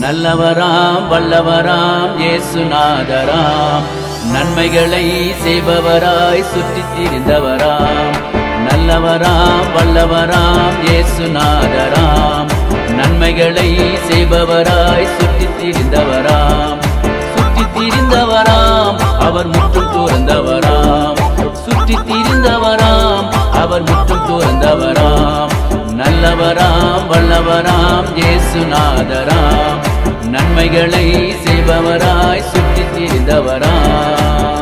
நல்லவராம் வல்லவராம் இயேசுநாதராம் நன்மைகளை செய்பவராய் சுற்றித் திரிந்தவராம் நல்லவராம் வல்லவராம் இயேசுநாதராம் நன்மைகளை செய்பவராய் சுற்றித் திரிந்தவராம் சுற்றித் திரிந்தவராம் அவர் முற்றும் துறந்தவராம் சுற்றித் திரிந்தவராம் அவர் முற்றும் துறந்தவராம் நல்லவராம் வல்லவராம் இயேசுநாதராம் நன்மைகளை செய்பவராய் சுற்றித் திரிந்தவராம்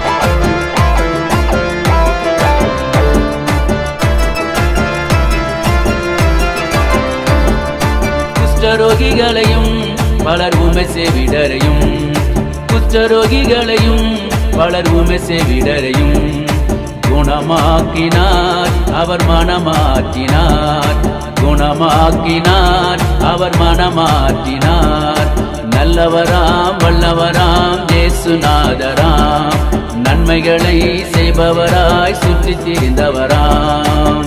குஷ்டரோகிகளையும் பலர் உமை செவிடரையும் குஷ்டரோகிகளையும் பலர் உமை செவிடரையும் குணமாக்கினார் அவர் மனமாற்றினார் குணமாக்கினார் அவர் மனமாற்றினார் நல்லவராம் வல்லவராம் இயேசுநாதராம் நன்மைகளை செய்பவராய் சுற்றித் திரிந்தவராம்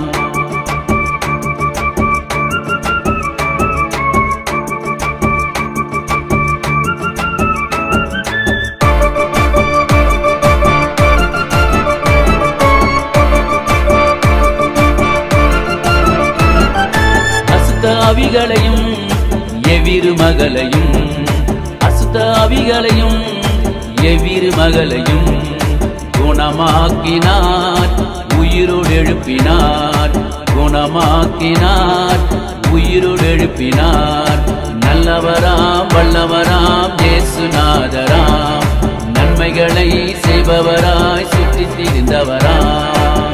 அசுத்தாவிகளையும் எவ்விரு மகளையும் அசுத்தாவிகளையும் எவ்விரு மகளையும் குணமாக்கினார் உயிரோடு எழுப்பினார் குணமாக்கினார் உயிரோடு எழுப்பினார் நல்லவராம் வல்லவராம் இயேசுநாதராம் நன்மைகளை செய்பவராய் சுற்றித் திரிந்தவராம்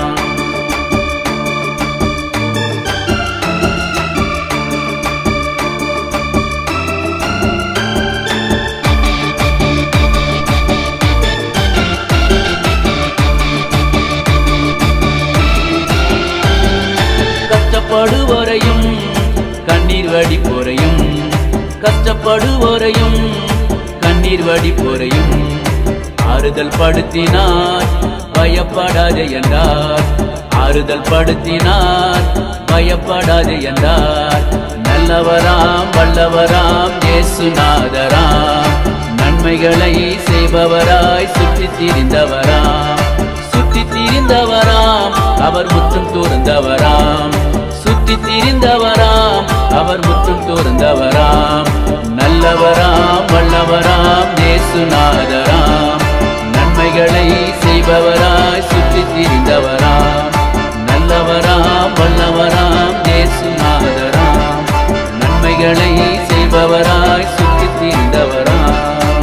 கஷ்டப்படுவோரையும் கண்ணீர் வடிப்போரையும் கஷ்டப்படுவோரையும் கண்ணீர் வடிப்போரையும் ஆறுதல் படுத்தினார் பயப்படாதே என்றார் ஆறுதல் படுத்தினார் பயப்படாதே என்றார் நல்லவராம் வல்லவராம் இயேசுநாதராம் நன்மைகளை செய்பவராய் சுற்றித் திரிந்தவராம் சுற்றித் திரிந்தவராம் அவர் முற்றும் தூர்ந்தவராம் சுற்றித் திரிந்தவராம் அவர் முற்றும் தூர்ந்தவராம் நல்லவராம் வல்லவராம் இயேசுநாதராம் நன்மைகளை செய்பவராய் சுற்றித் திரிந்தவராம் நல்லவராம் வல்லவராம் இயேசுநாதராம் நன்மைகளை செய்பவராய் சுற்றித் திரிந்தவராம்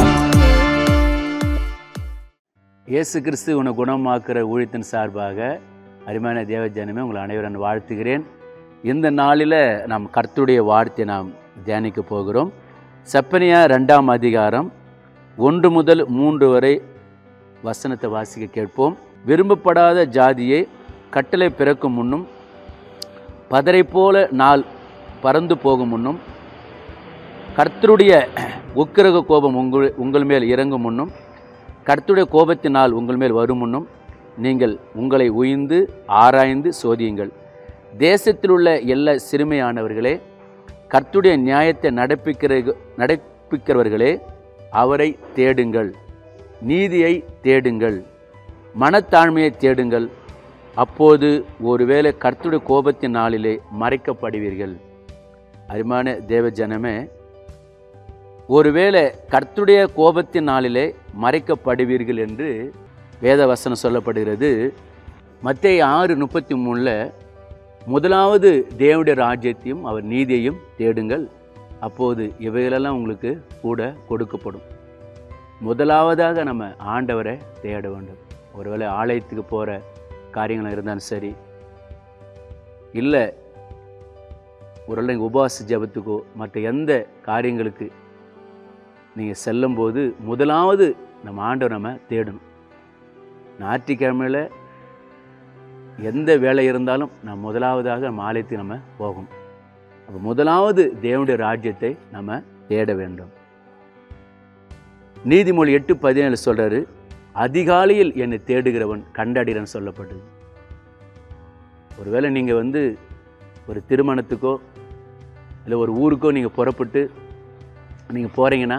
இயேசு கிறிஸ்து உன்னை குணமாக்குற ஊழியத்தின் சார்பாக அருமையான தேவ ஜனமே உங்களை அனைவரும் வாழ்த்துகிறேன் இந்த நாளில் நாம் கர்த்தருடைய வார்த்தையை நாம் தியானிக்க போகிறோம் செப்பனியா ரெண்டாம் அதிகாரம் ஒன்று முதல் மூன்று வரை வசனத்தை வாசிக்க கேட்போம் விரும்பப்படாத ஜாதியை கட்டளை பிறக்கும் முன்னும் பதரை போல நாள் பறந்து போகும் முன்னும் கர்த்தருடைய உக்கிரக கோபம் உங்கள் உங்கள் மேல் இறங்கும் முன்னும் கர்த்தருடைய கோபத்தினால் உங்கள் மேல் வரும் முன்னும் நீங்கள் உங்களை உய்ந்து ஆராய்ந்து சோதியுங்கள் தேசத்தில் உள்ள எல்லா சிறுமையானவர்களே கர்த்தருடைய நியாயத்தை நடப்பிக்கிற நடப்பிக்கிறவர்களே அவரை தேடுங்கள் நீதியை தேடுங்கள் மனத்தாழ்மையை தேடுங்கள் அப்போது ஒருவேளை கர்த்தருடைய கோபத்தின் நாளிலே மறைக்கப்படுவீர்கள் அருமான தேவ ஜனமே ஒருவேளை கர்த்துடைய கோபத்தின் நாளிலே மறைக்கப்படுவீர்கள் என்று வேதவசனம் சொல்லப்படுகிறது மத்திய ஆறு முப்பத்தி மூணில் முதலாவது தேவனுடைய ராஜ்யத்தையும் அவர் நீதியையும் தேடுங்கள் அப்போது இவைகளெல்லாம் உங்களுக்கு கூட கொடுக்கப்படும் முதலாவதாக நம்ம ஆண்டவரை தேட வேண்டும் ஒருவேளை ஆலயத்துக்கு போகிற காரியங்கள் இருந்தாலும் சரி இல்லை ஒருவேளை உபவாச ஜபத்துக்கோ மற்ற எந்த காரியங்களுக்கு நீங்கள் செல்லும்போது முதலாவது நம்ம ஆண்டவர் நம்ம தேடணும் ஞாயிற்றுக்கிழமையில் எந்த வேலை இருந்தாலும் நம்ம முதலாவதாக நம்ம ஆலயத்துக்கு நம்ம போகணும் அப்போ முதலாவது தேவனுடைய ராஜ்யத்தை நம்ம தேட வேண்டும் நீதிமொழி எட்டு பதினேழு சொல்கிறாரு அதிகாலையில் என்னை தேடுகிறவன் கண்டடிறன் சொல்லப்பட்டது ஒருவேளை நீங்கள் வந்து ஒரு திருமணத்துக்கோ இல்லை ஒரு ஊருக்கோ நீங்கள் புறப்பட்டு நீங்கள் போகிறீங்கன்னா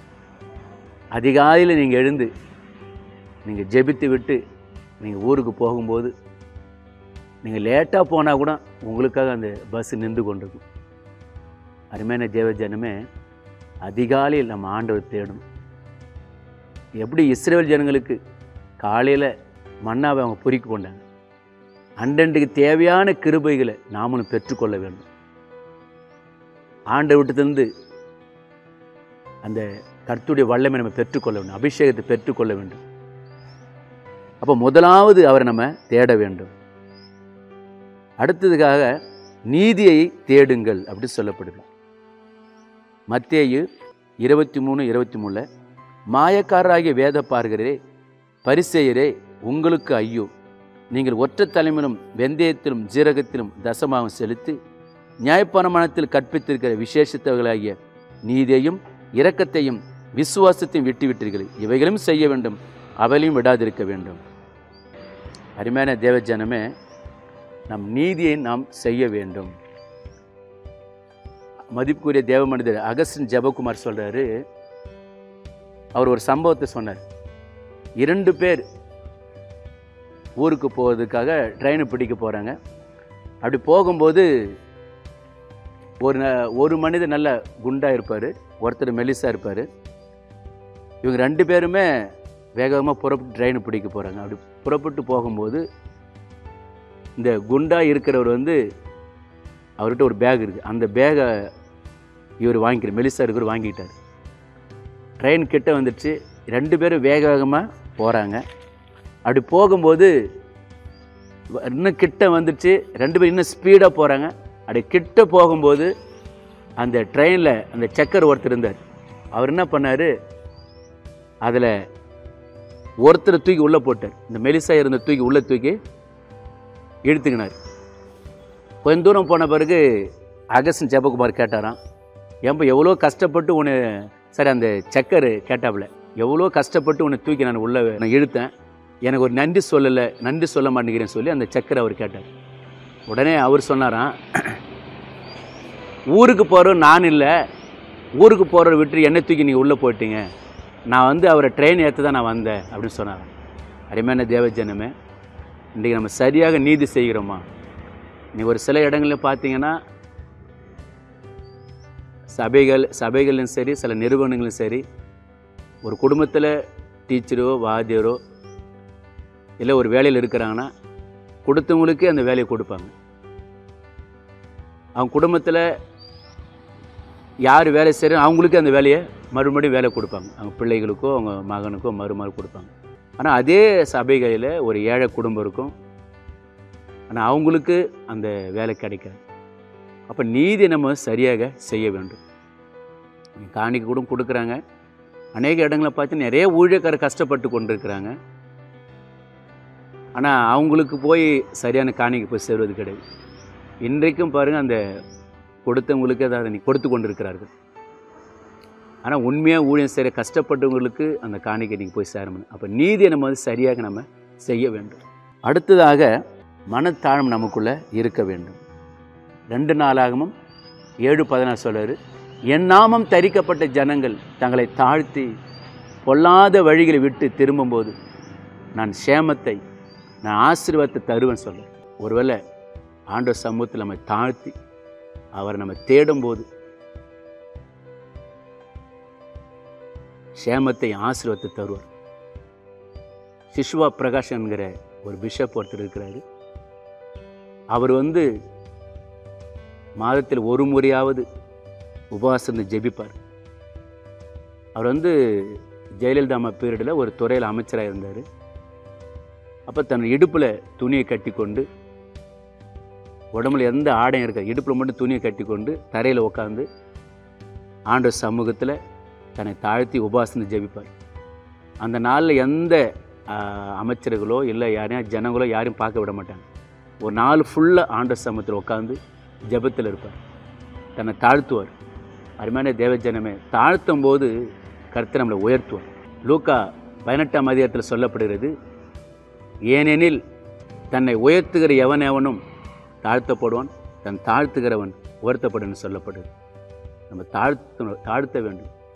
அதிகாலையில் நீங்கள் எழுந்து நீங்கள் ஜெபித்து விட்டு நீங்கள் ஊருக்கு போகும்போது நீங்கள் லேட்டாக போனால் கூட உங்களுக்காக அந்த பஸ் நின்று கொண்டிருக்கும் அருமையான தேவ ஜனமே அதிகாலையில் நம்ம ஆண்டவர் தேடணும் எப்படி இஸ்ரேல் ஜனங்களுக்கு காலையில் மன்னாவை அவங்க பொறுக்கி கொண்டாங்க அண்டண்டுக்கு தேவையான கிருபைகளை நாமளும் பெற்றுக்கொள்ள வேண்டும் ஆண்டை விட்டுத்திருந்து அந்த கர்த்துடைய வல்லமை நம்ம பெற்றுக்கொள்ள வேண்டும் அபிஷேகத்தை பெற்றுக்கொள்ள வேண்டும் அப்போ முதலாவது அவரை நம்ம தேட வேண்டும் அடுத்ததுக்காக நீதியை தேடுங்கள் அப்படி சொல்லப்படுது மத்தேயு இருபத்தி மூணு இருபத்தி மூணில் மாயக்காரராகிய வேத பார்கிறே பரிசெயரே உங்களுக்கு ஐயோ நீங்கள் ஒற்றை தலைமையிலும் வெந்தயத்திலும் ஜீரகத்திலும் தசமாகவும் செலுத்தி நியாயப்பிரமாணத்தில் கற்பித்திருக்கிற விசேஷத்தவர்களாகிய நீதியையும் இரக்கத்தையும் விசுவாசத்தையும் விட்டுவிட்டீர்கள் இவைகளும் செய்ய வேண்டும் அவளையும் விடாதிருக்க வேண்டும் அருமையான தேவஜனமே நம் நீதியை நாம் செய்ய வேண்டும் மதிப்புக்குரிய தேவ மனிதர் அகஸ்டின் ஜெபகுமார் சொல்றாரு அவர் ஒரு சம்பவத்தை சொன்னார் இரண்டு பேர் ஊருக்கு போகிறதுக்காக ட்ரெயினை பிடிக்க போகிறாங்க அப்படி போகும்போது ஒரு ந- ஒரு மனிதர் நல்ல குண்டாக இருப்பார் ஒருத்தர் மெலிசாக இருப்பார் இவங்க ரெண்டு பேருமே வேகமாக புறப்பட்டு ட்ரெயினை பிடிக்க போகிறாங்க அப்படி புறப்பட்டு போகும்போது இந்த குண்டா இருக்கிறவர் வந்து அவர்கிட்ட ஒரு பேக் இருக்குது அந்த பேகை இவர் வாங்கிக்கிறார் மெலிசா இருக்கிறவர் வாங்கிக்கிட்டார் ட்ரெயின் கிட்ட வந்துடுச்சு ரெண்டு பேரும் வேக வேகமாக போகிறாங்க அப்படி போகும்போது வ- இன்னும் கிட்ட வந்துடுச்சு ரெண்டு பேரும் இன்னும் ஸ்பீடாக போகிறாங்க அப்படி கிட்ட போகும்போது அந்த ட்ரெயினில் அந்த செக்கர் ஒருத்தர் இருந்தார் அவர் என்ன பண்ணார் அதில் ஒருத்தரை தூக்கி உள்ளே போட்டார் இந்த மெலிசா இருந்த தூக்கி உள்ளே தூக்கி இழுத்துக்கினார் கொஞ்ச தூரம் போன பிறகு அகஸ்டின் ஜெபகுமார் கேட்டாராம் ஏன்பா எவ்வளோ கஷ்டப்பட்டு உன்னை சரி அந்த சக்கர் கேட்டாப்புல எவ்வளோ கஷ்டப்பட்டு உன்னை தூக்கி நான் உள்ள நான் இழுத்தேன் எனக்கு ஒரு நன்றி சொல்லலை நன்றி சொல்ல மாட்டேங்கிறேன்னு சொல்லி அந்த சக்கரை அவர் கேட்டார் உடனே அவர் சொன்னாராம் ஊருக்கு போகிறோம் நான் இல்லை ஊருக்கு போகிறவர் விட்டு என்னை தூக்கி நீங்கள் உள்ளே போயிட்டீங்க நான் வந்து அவரை ட்ரெயின் ஏற்ற தான் நான் வந்தேன் அப்படின்னு சொன்னாராம் அருமையான தேவஜனமே இன்றைக்கி நம்ம சரியாக நீதி செய்கிறோமா நீ ஒரு சில இடங்களில் பார்த்தீங்கன்னா சபைகள் சபைகளும் சரி சில நிறுவனங்களும் சரி ஒரு குடும்பத்தில் டீச்சரோ வாத்தியரோ இல்லை ஒரு வேலையில் இருக்கிறாங்கன்னா கொடுத்தவங்களுக்கே அந்த வேலையை கொடுப்பாங்க அவங்க குடும்பத்தில் யார் வேலை செய்கிறோம் அவங்களுக்கே அந்த வேலையை மறுபடியும் வேலை கொடுப்பாங்க அவங்க பிள்ளைகளுக்கோ அவங்க மகனுக்கோ மறுமறு கொடுப்பாங்க ஆனால் அதே சபைகளில் ஒரு ஏழை குடும்பம் இருக்கும் ஆனால் அவங்களுக்கு அந்த வேலை கிடைக்காது அப்போ நீதி நம்ம சரியாக செய்ய வேண்டும் காணிக்கு கூட கொடுக்குறாங்க அநேக இடங்களில் பார்த்து நிறைய ஊழியக்காரர் கஷ்டப்பட்டு கொண்டிருக்கிறாங்க ஆனால் அவங்களுக்கு போய் சரியான காணிக்கு போய் சேருவது கிடையாது இன்றைக்கும் பாருங்கள் அந்த கொடுத்தவங்களுக்கு அதை நீ கொடுத்து கொண்டிருக்கிறார்கள் ஆனால் உண்மையாக ஊழியம் செய்கிற கஷ்டப்பட்டவங்களுக்கு அந்த காணிக்கை நீங்கள் போய் சேரணும் அப்போ நீதியை நம்ம வந்து சரியாக நம்ம செய்ய வேண்டும் அடுத்ததாக மனத்தாழம் நமக்குள்ளே இருக்க வேண்டும் ரெண்டு நாளாகமும் ஏழு பதினாறு சொல்றாரு என் நாமம் தரிக்கப்பட்ட ஜனங்கள் தங்களை தாழ்த்தி பொல்லாத வழிகளை விட்டு திரும்பும்போது நான் சேமத்தை நான் ஆசீர்வாதத்தை தருவேன் சொல்ல ஒருவேளை ஆண்டவர் சமூகத்தில் நம்ம தாழ்த்தி அவரை நம்ம தேடும்போது சேமத்தை ஆசீர்வாதத்தை தருவார் சிஷ்வா பிரகாஷ் என்கிற ஒரு பிஷப் ஒருத்தர் இருக்கிறாரு அவர் வந்து மாதத்தில் ஒரு முறையாவது உபவாசம் இருந்து ஜெபிப்பார் அவர் வந்து ஜெயலலிதா அம்மா பீரியடில் ஒரு துறையில் அமைச்சராக இருந்தார் அப்போ தன் இடுப்பில் துணியை கட்டி கொண்டு உடம்புல எந்த ஆடையும் இருக்காது இடுப்பில் மட்டும் துணியை கட்டி கொண்டு தரையில் உட்காந்து ஆண்டவர் சமூகத்தில் தன்னை தாழ்த்தி உபவாசம் ஜெபிப்பார் அந்த நாளில் எந்த ஆஹ், அமைச்சர்களோ இல்லை யாரையும் ஜனங்களோ யாரையும் பார்க்க விட மாட்டாங்க ஒரு நாள் ஃபுல்லாக ஆண்டவர் சமூகத்தில் உட்காந்து ஜெபத்தில் இருப்பார் தன்னை தாழ்த்துவார் அருமையான தேவஜனமே தாழ்த்தும் போது கர்த்தர் நம்மளை உயர்த்துவார் லூக்கா பதினெட்டாம் அதிகாரத்தில் சொல்லப்படுகிறது ஏனெனில் தன்னை உயர்த்துகிற எவன் எவனும் தாழ்த்தப்படுவான் தன் தாழ்த்துகிறவன் உயர்த்தப்படுன்னு சொல்லப்படுது நம்ம தாழ்த்த தாழ்த்த வேண்டும்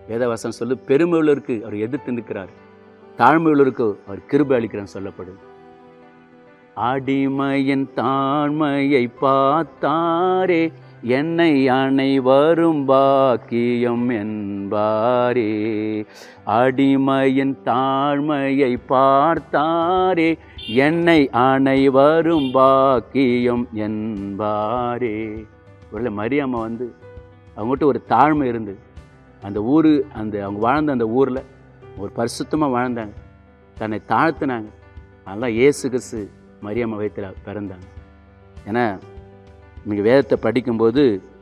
வேதவசனம் சொல்லு பெருமை உள்ளவருக்கு அவர் எதிர்த்து நிற்கிறார் தாழ்மை உள்ளவருக்கு அவர் கிருபை அளிக்கிறான்னு சொல்லப்படுது அடிமையின் தாழ்மையை பார்த்தாரே என்னை அனைவரும் பாக்கியம் என்பாரே அடிமையின் தாழ்மையை பார்த்தாரே என்னை அனைவரும் பாக்கியம் என்பாரே ஒருவேளை மரியாம்மா வந்து அவங்ககிட்ட ஒரு தாழ்மை இருந்து அந்த ஊர் அந்த அவங்க வாழ்ந்த அந்த ஊரில் ஒரு பரிசுத்தமாக வாழ்ந்தாங்க தன்னை தாழ்த்தினாங்க அதெல்லாம் இயேசு கிறிஸ்து மரியாம்மா வயிற்றில் பிறந்தாங்க ஏன்னா நீங்கள் வேதத்தை படிக்கும்போது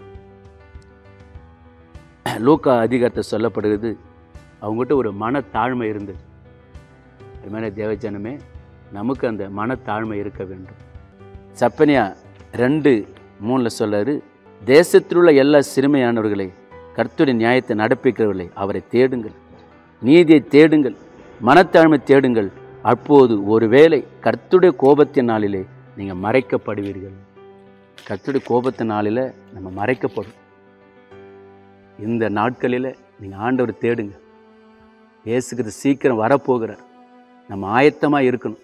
லூக்கா அதிகாரத்தை சொல்லப்படுகிறது அவங்ககிட்ட ஒரு மனத்தாழ்மை இருந்தது அது மாதிரி தேவஜனமே நமக்கு அந்த மனத்தாழ்மை இருக்க வேண்டும் சப்பனியா ரெண்டு மூணில் சொல்றாரு தேசத்தில் உள்ள எல்லா சிறுமையானவர்களை கர்த்தருடைய நியாயத்தை நடப்பிக்கிறவர்களை அவரை தேடுங்கள் நீதியை தேடுங்கள் மனத்தாழ்மை தேடுங்கள் அப்போது ஒருவேளை கர்த்தருடைய கோபத்தின் நாளிலே நீங்கள் மறைக்கப்படுவீர்கள் கர்த்தருடைய கோபத்தின் நாளில் நம்ம மறைக்கப்படும் இந்த நாட்களில் நீங்கள் ஆண்டவர் தேடுங்க இயேசுக்கு சீக்கிரம் வரப்போகிறார் நம்ம ஆயத்தமாக இருக்கணும்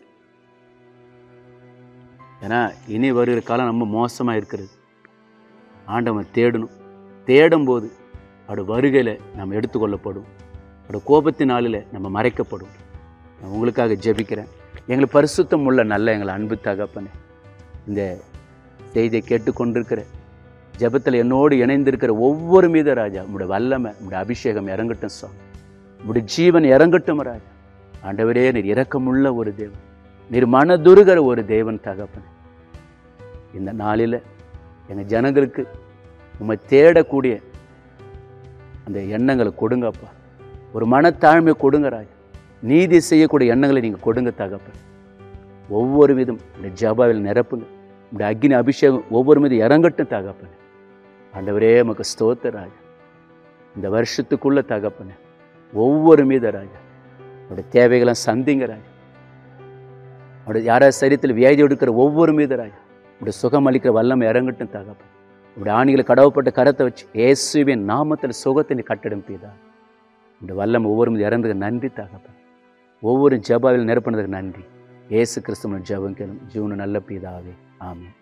ஏன்னா இனி வருகிற காலம் ரொம்ப மோசமாக இருக்கிறது ஆண்டவன் தேடணும் தேடும்போது அவரோட வருகையில் நம்ம எடுத்துக்கொள்ளப்படும் அவரோட கோபத்தின் நாளில் நம்ம மறைக்கப்படும் நான் உங்களுக்காக ஜெபிக்கிறேன் எங்களுக்கு பரிசுத்தம் உள்ள நல்ல எங்களை அன்பு தகப்பனே இந்த செய்தியை கேட்டுக்கொண்டிருக்கிற ஜெபத்தில் என்னோடு இணைந்திருக்கிற ஒவ்வொரு மீத ராஜா உங்களுடைய வல்லமை உங்களுடைய அபிஷேகம் இறங்கட்டும் சுவாமி உங்களுடைய ஜீவன் இறங்கட்டும் ராஜா ஆண்டவரே நீர் இரக்கமுள்ள ஒரு தேவன் நீர் மனதுருகிற ஒரு தேவன் தகப்பனே இந்த நாளில் எங்கள் ஜனங்களுக்கு உம்மை தேடக்கூடிய அந்த எண்ணங்களை கொடுங்கப்பா ஒரு மனத்தாழ்மை கொடுங்க ராஜா நீதி செய்யக்கூடிய எண்ணங்களை நீங்கள் கொடுங்க தகப்பன் ஒவ்வொரு விதம் இந்த ஜபாவில் நிரப்புங்க இந்த அக்னி அபிஷேகம் ஒவ்வொரு மீதும் இறங்கட்டும் தகப்பனே ஆண்டவரே நமக்கு ஸ்தோத்திர ராஜா இந்த வருஷத்துக்குள்ள தகப்பனே ஒவ்வொரு மீத ராஜா அவருடைய தேவைகளை சந்திங்க ராஜா அவருடைய யாராவது சரீரத்தில் வியாதி எடுக்கிற ஒவ்வொரு மீத ராஜா உடைய சுகம் அளிக்கிற வல்லமை இறங்கட்டும் தகப்பன் உடைய ஆணிகளை கடவுப்பட்ட கரத்தை வச்சு இயேசுவின் நாமத்தில் சுகத்தை நீ கட்டிடம் பீதா இந்த வல்லம் ஒவ்வொரு மீது இறந்ததுக்கு நன்றி தகப்பன் ஒவ்வொரு ஜபாவில் நிரப்பினதுக்கு நன்றி இயேசு கிறிஸ்துவன் ஜபம் கேளும் ஜீவனு நல்ல பீதாவே ஆமென்